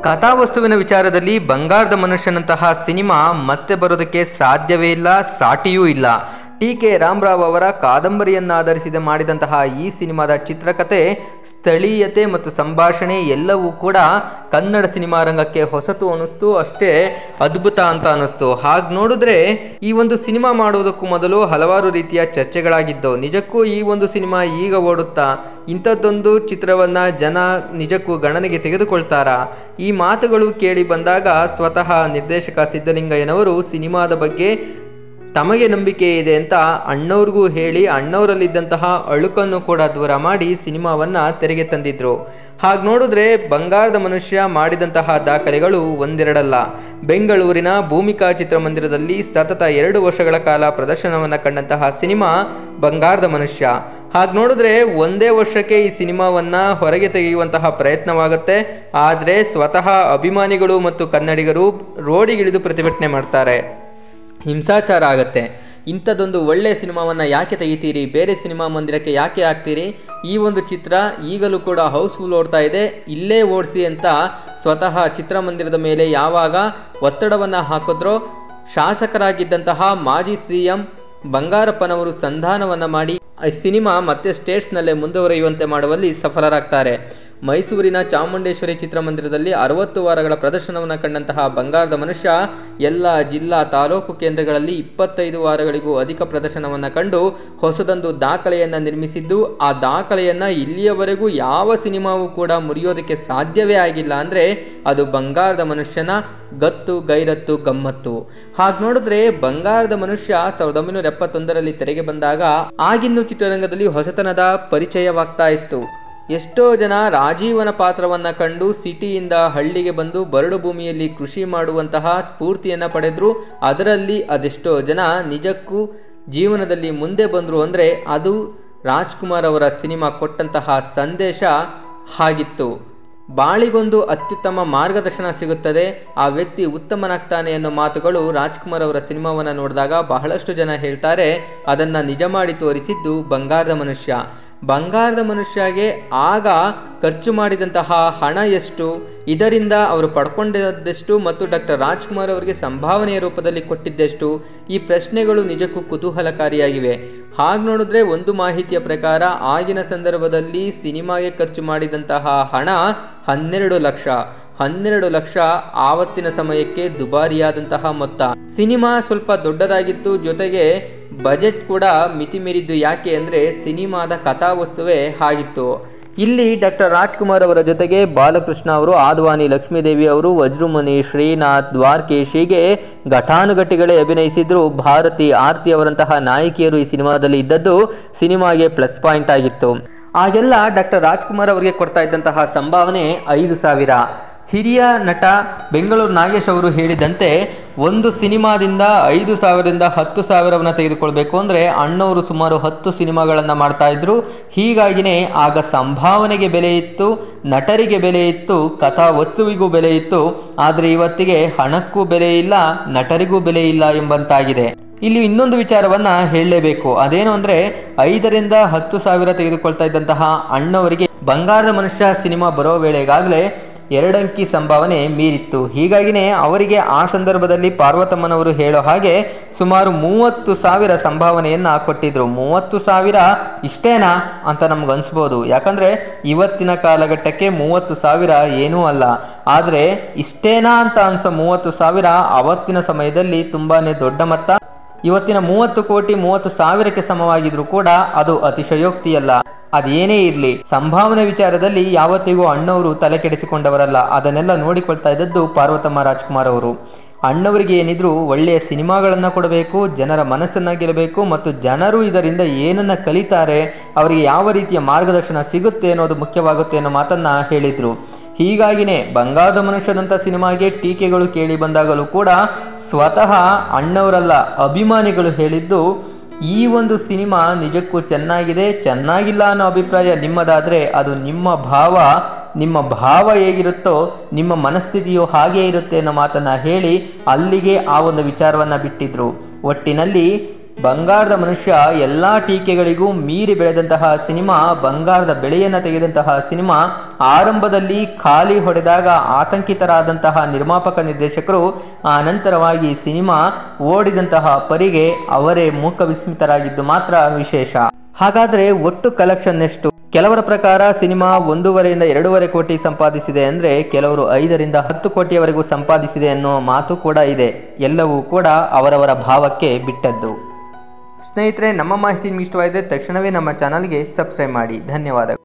ಕಥಾವಸ್ತುವಿನ ವಿಚಾರದಲ್ಲಿ ಬಂಗಾರದ ಮನುಷ್ಯನಂತಹ ಸಿನಿಮಾ ಮತ್ತೆ ಬರೋದಕ್ಕೆ ಸಾಧ್ಯವೇ ಇಲ್ಲ ಸಾಟಿಯೂ ಇಲ್ಲ ಟಿ ಕೆ ರಾಮರಾವ್ ಅವರ ಕಾದಂಬರಿಯನ್ನಾಧರಿಸಿದ ಮಾಡಿದಂತಹ ಈ ಸಿನಿಮಾದ ಚಿತ್ರಕಥೆ ಸ್ಥಳೀಯತೆ ಮತ್ತು ಸಂಭಾಷಣೆ ಎಲ್ಲವೂ ಕೂಡ ಕನ್ನಡ ಸಿನಿಮಾ ರಂಗಕ್ಕೆ ಹೊಸತು ಅನ್ನಿಸ್ತು ಅಷ್ಟೇ ಅದ್ಭುತ ಅಂತ ಅನ್ನಿಸ್ತು ಹಾಗೆ ನೋಡಿದ್ರೆ ಈ ಒಂದು ಸಿನಿಮಾ ಮಾಡುವುದಕ್ಕೂ ಮೊದಲು ಹಲವಾರು ರೀತಿಯ ಚರ್ಚೆಗಳಾಗಿದ್ದವು ನಿಜಕ್ಕೂ ಈ ಒಂದು ಸಿನಿಮಾ ಈಗ ಓಡುತ್ತಾ ಇಂಥದ್ದೊಂದು ಚಿತ್ರವನ್ನ ಜನ ನಿಜಕ್ಕೂ ಗಣನೆಗೆ ತೆಗೆದುಕೊಳ್ತಾರಾ ಈ ಮಾತುಗಳು ಕೇಳಿ ಬಂದಾಗ ಸ್ವತಃ ನಿರ್ದೇಶಕ ಸಿದ್ದಲಿಂಗಯ್ಯನವರು ಸಿನಿಮಾದ ಬಗ್ಗೆ ತಮಗೆ ನಂಬಿಕೆ ಇದೆ ಅಂತ ಅಣ್ಣವ್ರಿಗೂ ಹೇಳಿ ಅಣ್ಣವರಲ್ಲಿದ್ದಂತಹ ಅಳುಕನ್ನು ಕೂಡ ದೂರ ಮಾಡಿ ಸಿನಿಮಾವನ್ನ ತೆರೆಗೆ ತಂದಿದ್ರು ಹಾಗೆ ನೋಡಿದ್ರೆ ಬಂಗಾರದ ಮನುಷ್ಯ ಮಾಡಿದಂತಹ ದಾಖಲೆಗಳು ಒಂದೆರಡಲ್ಲ ಬೆಂಗಳೂರಿನ ಭೂಮಿಕಾ ಚಿತ್ರಮಂದಿರದಲ್ಲಿ ಸತತ ಎರಡು ವರ್ಷಗಳ ಕಾಲ ಪ್ರದರ್ಶನವನ್ನು ಕಂಡಂತಹ ಸಿನಿಮಾ ಬಂಗಾರದ ಮನುಷ್ಯ ಹಾಗೆ ನೋಡಿದ್ರೆ ಒಂದೇ ವರ್ಷಕ್ಕೆ ಈ ಸಿನಿಮಾವನ್ನ ಹೊರಗೆ ತೆಗೆಯುವಂತಹ ಪ್ರಯತ್ನವಾಗುತ್ತೆ ಆದರೆ ಸ್ವತಃ ಅಭಿಮಾನಿಗಳು ಮತ್ತು ಕನ್ನಡಿಗರು ರೋಡಿಗಿಳಿದು ಪ್ರತಿಭಟನೆ ಮಾಡ್ತಾರೆ ಹಿಂಸಾಚಾರ ಆಗತ್ತೆ ಇಂಥದ್ದೊಂದು ಒಳ್ಳೆಯ ಸಿನಿಮಾವನ್ನು ಯಾಕೆ ತೆಗಿತೀರಿ ಬೇರೆ ಸಿನಿಮಾ ಮಂದಿರಕ್ಕೆ ಯಾಕೆ ಹಾಕ್ತೀರಿ ಈ ಒಂದು ಚಿತ್ರ ಈಗಲೂ ಕೂಡ ಹೌಸ್ಫುಲ್ ಓಡ್ತಾ ಇದೆ ಇಲ್ಲೇ ಓಡಿಸಿ ಅಂತ ಸ್ವತಃ ಚಿತ್ರಮಂದಿರದ ಮೇಲೆ ಯಾವಾಗ ಒತ್ತಡವನ್ನು ಹಾಕಿದ್ರೋ ಶಾಸಕರಾಗಿದ್ದಂತಹ ಮಾಜಿ ಸಿ ಎಂ ಬಂಗಾರಪ್ಪನವರು ಸಂಧಾನವನ್ನು ಮಾಡಿ ಈ ಸಿನಿಮಾ ಮತ್ತೆ ಸ್ಟೇಟ್ಸ್ನಲ್ಲೇ ಮುಂದುವರಿಯುವಂತೆ ಮಾಡುವಲ್ಲಿ ಸಫಲರಾಗ್ತಾರೆ ಮೈಸೂರಿನ ಚಾಮುಂಡೇಶ್ವರಿ ಚಿತ್ರಮಂದಿರದಲ್ಲಿ ಅರವತ್ತು ವಾರಗಳ ಪ್ರದರ್ಶನವನ್ನು ಕಂಡಂತಹ ಬಂಗಾರದ ಮನುಷ್ಯ ಎಲ್ಲ ಜಿಲ್ಲಾ ತಾಲೂಕು ಕೇಂದ್ರಗಳಲ್ಲಿ ಇಪ್ಪತ್ತೈದು ವಾರಗಳಿಗೂ ಅಧಿಕ ಪ್ರದರ್ಶನವನ್ನು ಕಂಡು ಹೊಸದೊಂದು ದಾಖಲೆಯನ್ನು ನಿರ್ಮಿಸಿದ್ದು ಆ ದಾಖಲೆಯನ್ನು ಇಲ್ಲಿಯವರೆಗೂ ಯಾವ ಸಿನಿಮಾವೂ ಕೂಡ ಮುರಿಯೋದಕ್ಕೆ ಸಾಧ್ಯವೇ ಆಗಿಲ್ಲ ಅಂದರೆ ಅದು ಬಂಗಾರದ ಮನುಷ್ಯನ ಗತ್ತು ಗೈರತ್ತು ಗಮ್ಮತ್ತು ಹಾಗೆ ನೋಡಿದ್ರೆ ಬಂಗಾರದ ಮನುಷ್ಯ ಸಾವಿರದ ಒಂಬೈನೂರ ಎಪ್ಪತ್ತೊಂದರಲ್ಲಿ ತೆರೆಗೆ ಬಂದಾಗ ಆಗಿನ್ನೂ ಚಿತ್ರರಂಗದಲ್ಲಿ ಹೊಸತನದ ಪರಿಚಯವಾಗ್ತಾ ಇತ್ತು ಎಷ್ಟೋ ಜನ ರಾಜೀವನ ಪಾತ್ರವನ್ನು ಕಂಡು ಸಿಟಿಯಿಂದ ಹಳ್ಳಿಗೆ ಬಂದು ಬರಡು ಭೂಮಿಯಲ್ಲಿ ಕೃಷಿ ಮಾಡುವಂತಹ ಸ್ಫೂರ್ತಿಯನ್ನು ಪಡೆದ್ರು ಅದರಲ್ಲಿ ಅದೆಷ್ಟೋ ಜನ ನಿಜಕ್ಕೂ ಜೀವನದಲ್ಲಿ ಮುಂದೆ ಬಂದರು ಅಂದರೆ ಅದು ರಾಜ್ಕುಮಾರ್ ಅವರ ಸಿನಿಮಾ ಕೊಟ್ಟಂತಹ ಸಂದೇಶ ಹಾಗಿತ್ತು ಬಾಳಿಗೊಂದು ಅತ್ಯುತ್ತಮ ಮಾರ್ಗದರ್ಶನ ಸಿಗುತ್ತದೆ ಆ ವ್ಯಕ್ತಿ ಉತ್ತಮನಾಗ್ತಾನೆ ಅನ್ನೋ ಮಾತುಗಳು ರಾಜ್ಕುಮಾರ್ ಅವರ ಸಿನಿಮಾವನ್ನು ನೋಡಿದಾಗ ಬಹಳಷ್ಟು ಜನ ಹೇಳ್ತಾರೆ ಅದನ್ನು ನಿಜ ಮಾಡಿ ತೋರಿಸಿದ್ದು ಬಂಗಾರದ ಮನುಷ್ಯ ಬಂಗಾರದ ಮನುಷ್ಯಗೆ ಆಗ ಖರ್ಚು ಮಾಡಿದಂತಹ ಹಣ ಎಷ್ಟು ಇದರಿಂದ ಅವರು ಪಡ್ಕೊಂಡಿದ್ದೆಷ್ಟು ಮತ್ತು ಡಾಕ್ಟರ್ ರಾಜ್ಕುಮಾರ್ ಅವರಿಗೆ ಸಂಭಾವನೆಯ ರೂಪದಲ್ಲಿ ಕೊಟ್ಟಿದ್ದೆಷ್ಟು ಈ ಪ್ರಶ್ನೆಗಳು ನಿಜಕ್ಕೂ ಕುತೂಹಲಕಾರಿಯಾಗಿವೆ ಹಾಗೆ ನೋಡಿದ್ರೆ ಒಂದು ಮಾಹಿತಿಯ ಪ್ರಕಾರ ಆಗಿನ ಸಂದರ್ಭದಲ್ಲಿ ಸಿನಿಮಾಗೆ ಖರ್ಚು ಮಾಡಿದಂತಹ ಹಣ ಹನ್ನೆರಡು ಲಕ್ಷ ಹನ್ನೆರಡು ಲಕ್ಷ ಆವತ್ತಿನ ಸಮಯಕ್ಕೆ ದುಬಾರಿಯಾದಂತಹ ಮೊತ್ತ ಸಿನಿಮಾ ಸ್ವಲ್ಪ ದೊಡ್ಡದಾಗಿತ್ತು ಜೊತೆಗೆ ಬಜೆಟ್ ಕೂಡ ಮಿತಿ ಮೀರಿದ್ದು ಯಾಕೆ ಅಂದರೆ ಸಿನಿಮಾದ ಕಥಾವಸ್ತುವೇ ಹಾಗಿತ್ತು ಇಲ್ಲಿ ಡಾಕ್ಟರ್ ರಾಜ್ಕುಮಾರ್ ಅವರ ಜೊತೆಗೆ ಬಾಲಕೃಷ್ಣ ಅವರು ಆದ್ವಾನಿ ಲಕ್ಷ್ಮೀದೇವಿ ಅವರು ವಜ್ರಮುನಿ ಶ್ರೀನಾಥ್ ದ್ವಾರ್ಕೇಶ್ ಹೀಗೆ ಘಟಾನುಘಟಿಗಳೇ ಅಭಿನಯಿಸಿದ್ರು ಭಾರತಿ ಆರ್ತಿ ಅವರಂತಹ ನಾಯಕಿಯರು ಈ ಸಿನಿಮಾದಲ್ಲಿ ಇದ್ದದ್ದು ಸಿನಿಮಾಗೆ ಪ್ಲಸ್ ಪಾಯಿಂಟ್ ಆಗಿತ್ತು ಆಗೆಲ್ಲ ಡಾಕ್ಟರ್ ರಾಜ್ಕುಮಾರ್ ಅವರಿಗೆ ಕೊಡ್ತಾ ಇದ್ದಂತಹ ಸಂಭಾವನೆ ಐದು ಸಾವಿರ ಹಿರಿಯ ನಟ ಬೆಂಗಳೂರು ನಾಗೇಶ್ ಅವರು ಹೇಳಿದಂತೆ ಒಂದು ಸಿನಿಮಾದಿಂದ ಐದು ಸಾವಿರದಿಂದ ಹತ್ತು ಸಾವಿರವನ್ನು ತೆಗೆದುಕೊಳ್ಬೇಕು ಅಂದರೆ ಅಣ್ಣವರು ಸುಮಾರು ಹತ್ತು ಸಿನಿಮಾಗಳನ್ನು ಮಾಡ್ತಾ ಇದ್ರು ಹೀಗಾಗಿನೇ ಆಗ ಸಂಭಾವನೆಗೆ ಬೆಲೆ ಇತ್ತು ನಟರಿಗೆ ಬೆಲೆ ಇತ್ತು ಕಥಾ ವಸ್ತುವಿಗೂ ಬೆಲೆ ಇತ್ತು ಆದರೆ ಇವತ್ತಿಗೆ ಹಣಕ್ಕೂ ಬೆಲೆ ಇಲ್ಲ ನಟರಿಗೂ ಬೆಲೆ ಇಲ್ಲ ಎಂಬಂತಾಗಿದೆ ಇಲ್ಲಿ ಇನ್ನೊಂದು ವಿಚಾರವನ್ನ ಹೇಳಲೇಬೇಕು ಅದೇನು ಅಂದ್ರೆ ಐದರಿಂದ ಹತ್ತು ಸಾವಿರ ತೆಗೆದುಕೊಳ್ತಾ ಇದ್ದಂತಹ ಅಣ್ಣವರಿಗೆ ಬಂಗಾರದ ಮನುಷ್ಯ ಸಿನಿಮಾ ಬರೋ ವೇಳೆಗಾಗಲೇ ಎರಡಂಕಿ ಸಂಭಾವನೆ ಮೀರಿತ್ತು ಹೀಗಾಗಿನೇ ಅವರಿಗೆ ಆ ಸಂದರ್ಭದಲ್ಲಿ ಪಾರ್ವತಮ್ಮನವರು ಹೇಳೋ ಹಾಗೆ ಸುಮಾರು ಮೂವತ್ತು ಸಾವಿರ ಸಂಭಾವನೆಯನ್ನು ಕೊಟ್ಟಿದ್ರು ಮೂವತ್ತು ಸಾವಿರ ಇಷ್ಟೇನಾ ಅಂತ ನಮ್ಗೆ ಅನಿಸ್ಬೋದು ಯಾಕಂದರೆ ಇವತ್ತಿನ ಕಾಲಘಟ್ಟಕ್ಕೆ ಮೂವತ್ತು ಸಾವಿರ ಏನೂ ಅಲ್ಲ ಆದರೆ ಇಷ್ಟೇನಾ ಅಂತ ಅನ್ಸೋ ಮೂವತ್ತು ಸಾವಿರ ಅವತ್ತಿನ ಸಮಯದಲ್ಲಿ ತುಂಬಾ ದೊಡ್ಡ ಮೊತ್ತ ಇವತ್ತಿನ ಮೂವತ್ತು ಕೋಟಿ ಮೂವತ್ತು ಸಾವಿರಕ್ಕೆ ಸಮವಾಗಿದ್ರೂ ಕೂಡ ಅದು ಅತಿಶಯೋಕ್ತಿಯಲ್ಲ ಅದೇನೇ ಇರಲಿ ಸಂಭಾವನೆ ವಿಚಾರದಲ್ಲಿ ಯಾವತ್ತಿಗೂ ಅಣ್ಣವರು ತಲೆ ಕೆಡಿಸಿಕೊಂಡವರಲ್ಲ ಅದನ್ನೆಲ್ಲ ನೋಡಿಕೊಳ್ತಾ ಇದ್ದದ್ದು ಪಾರ್ವತಮ್ಮ ರಾಜ್ಕುಮಾರ್ ಅವರು ಅಣ್ಣವರಿಗೆ ಏನಿದ್ರು ಒಳ್ಳೆಯ ಸಿನಿಮಾಗಳನ್ನು ಕೊಡಬೇಕು ಜನರ ಮನಸ್ಸನ್ನು ಗೆಲ್ಲಬೇಕು ಮತ್ತು ಜನರು ಇದರಿಂದ ಏನನ್ನ ಕಲಿತಾರೆ ಅವರಿಗೆ ಯಾವ ರೀತಿಯ ಮಾರ್ಗದರ್ಶನ ಸಿಗುತ್ತೆ ಅನ್ನೋದು ಮುಖ್ಯವಾಗುತ್ತೆ ಅನ್ನೋ ಮಾತನ್ನ ಹೇಳಿದ್ರು ಹೀಗಾಗಿನೇ ಬಂಗಾರದ ಮನುಷ್ಯದಂಥ ಸಿನಿಮಾಗೆ ಟೀಕೆಗಳು ಕೇಳಿ ಬಂದಾಗಲೂ ಕೂಡ ಸ್ವತಃ ಅಣ್ಣವರಲ್ಲ ಅಭಿಮಾನಿಗಳು ಹೇಳಿದ್ದು ಈ ಒಂದು ಸಿನಿಮಾ ನಿಜಕ್ಕೂ ಚೆನ್ನಾಗಿದೆ ಚೆನ್ನಾಗಿಲ್ಲ ಅನ್ನೋ ಅಭಿಪ್ರಾಯ ನಿಮ್ಮದಾದರೆ ಅದು ನಿಮ್ಮ ಭಾವ ನಿಮ್ಮ ಭಾವ ಹೇಗಿರುತ್ತೋ ನಿಮ್ಮ ಮನಸ್ಥಿತಿಯು ಹಾಗೇ ಇರುತ್ತೆ ಅನ್ನೋ ಮಾತನ್ನು ಹೇಳಿ ಅಲ್ಲಿಗೆ ಆ ಒಂದು ವಿಚಾರವನ್ನು ಬಿಟ್ಟಿದ್ರು ಒಟ್ಟಿನಲ್ಲಿ ಬಂಗಾರದ ಮನುಷ್ಯ ಎಲ್ಲ ಟೀಕೆಗಳಿಗೂ ಮೀರಿ ಬೆಳೆದಂತಹ ಸಿನಿಮಾ ಬಂಗಾರದ ಬೆಳೆಯನ್ನು ತೆಗೆದಂತಹ ಸಿನಿಮಾ ಆರಂಭದಲ್ಲಿ ಖಾಲಿ ಹೊಡೆದಾಗ ಆತಂಕಿತರಾದಂತಹ ನಿರ್ಮಾಪಕ ನಿರ್ದೇಶಕರು ಆ ನಂತರವಾಗಿ ಸಿನಿಮಾ ಓಡಿದಂತಹ ಪರಿಗೆ ಅವರೇ ಮೂಕ ವಿಸ್ಮಿತರಾಗಿದ್ದು ಮಾತ್ರ ವಿಶೇಷ ಹಾಗಾದರೆ ಒಟ್ಟು ಕಲೆಕ್ಷನ್ ಎಷ್ಟು ಕೆಲವರ ಪ್ರಕಾರ ಸಿನಿಮಾ ಒಂದೂವರೆಯಿಂದ ಎರಡೂವರೆ ಕೋಟಿ ಸಂಪಾದಿಸಿದೆ ಅಂದರೆ ಕೆಲವರು ಐದರಿಂದ ಹತ್ತು ಕೋಟಿಯವರೆಗೂ ಸಂಪಾದಿಸಿದೆ ಅನ್ನೋ ಮಾತು ಕೂಡ ಇದೆ ಎಲ್ಲವೂ ಕೂಡ ಅವರವರ ಭಾವಕ್ಕೆ ಬಿಟ್ಟದ್ದು ಸ್ನೇಹಿತರೆ ನಮ್ಮ ಮಾಹಿತಿ ನಿಮಗೆ ಇಷ್ಟವಾದರೆ ತಕ್ಷಣವೇ ನಮ್ಮ ಚಾನಲ್ಗೆ ಸಬ್ಸ್ಕ್ರೈಬ್ ಮಾಡಿ ಧನ್ಯವಾದಗಳು